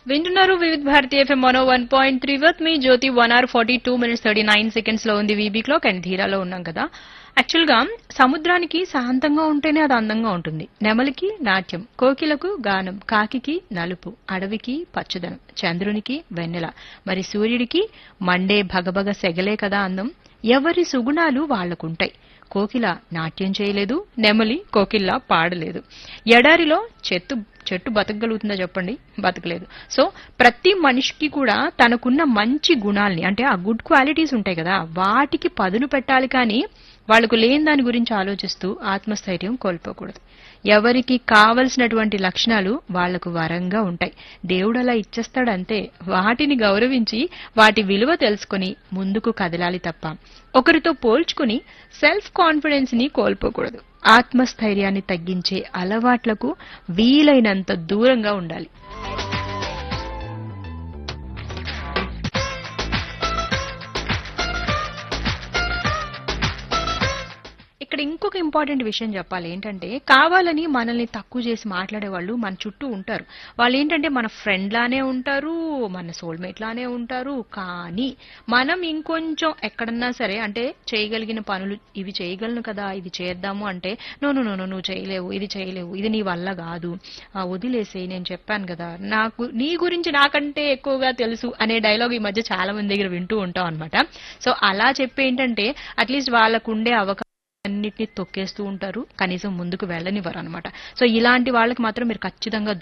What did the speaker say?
వింటున్నారు Vividh Bharati FM one one point three with మీ Jyothi one hour forty two minutes thirty nine seconds లో ఉంది VB clock and ధీరాలో ఉన్నాం కదా యాక్చువల్ గా సముద్రానికి శాంతంగా ఉంటేనే అది అందంగా ఉంటుంది నెమలికి నాట్యం కోకిలకు గానం కాకికి నలుపు అడవికి పచ్చదనం చంద్రునికి వెన్నెల మరి సూర్యుడికి మండే భగభగ సెగలే కదా అందం ఎవరి సుగుణాలు వాళ్లకుంటాయి కోకిల నాట్యం చేయలేదు నెమలి కోకిల్లా పాడలేదు ఎడారిలో చెట్టు చెట్టు బతకగలుగుతుందా చెప్పండి బతకలేదు సో ప్రతి మనిషికి కూడా తనకున్న మంచి గుణాల్ని అంటే ఆ గుడ్ క్వాలిటీస్ ఉంటాయి కదా వాటికి పదును పెట్టాలి కానీ వాళ్ళకు లేని దాని గురించి ఆలోచిస్తూ ఆత్మస్థైర్యం కోల్పోకూడదు ఎవరికి కావలసినటువంటి లక్షణాలు వాళ్లకు వరంగా ఉంటాయి దేవుడు అలా ఇచ్చేస్తాడంతే వాటిని గౌరవించి వాటి విలువ తెలుసుకొని ముందుకు కదలాలి తప్ప ఒకరితో పోల్చుకుని సెల్ఫ్ కాన్ఫిడెన్స్ ని కోల్పోకూడదు ఆత్మస్థైర్యాన్ని తగ్గించే అలవాట్లకు వీలైనంత దూరంగా ఉండాలి ఇక్కడ ఇంకొక ఇంపార్టెంట్ విషయం చెప్పాలి ఏంటంటే కావాలని మనల్ని తక్కువ చేసి మాట్లాడే వాళ్ళు మన చుట్టూ ఉంటారు వాళ్ళు ఏంటంటే మన ఫ్రెండ్ లానే ఉంటారు మన సోల్మేట్ లానే ఉంటారు కానీ మనం ఇంకొంచెం ఎక్కడన్నా సరే అంటే చేయగలిగిన పనులు ఇవి చేయగలను కదా ఇది చేద్దాము అంటే నో నో నో నో, నువ్వు చేయలేవు ఇది చేయలేవు ఇది నీ వల్ల కాదు ఆ, వదిలేసేయ్ నేను చెప్పాను కదా నాకు నీ గురించి నాకంటే ఎక్కువగా తెలుసు అనే డైలాగ్ ఈ మధ్య చాలా మంది దగ్గర వింటూ ఉంటాం అనమాట సో అలా చెప్పి ఏంటంటే అట్లీస్ట్ వాళ్ళకు ఉండే అవకాశం అన్నిటిని తొక్కేస్తూ ఉంటారు కనీసం ముందుకు వెళ్ళనివ్వరు అనమాట సో ఇలాంటి వాళ్ళకి మాత్రం మీరు ఖచ్చితంగా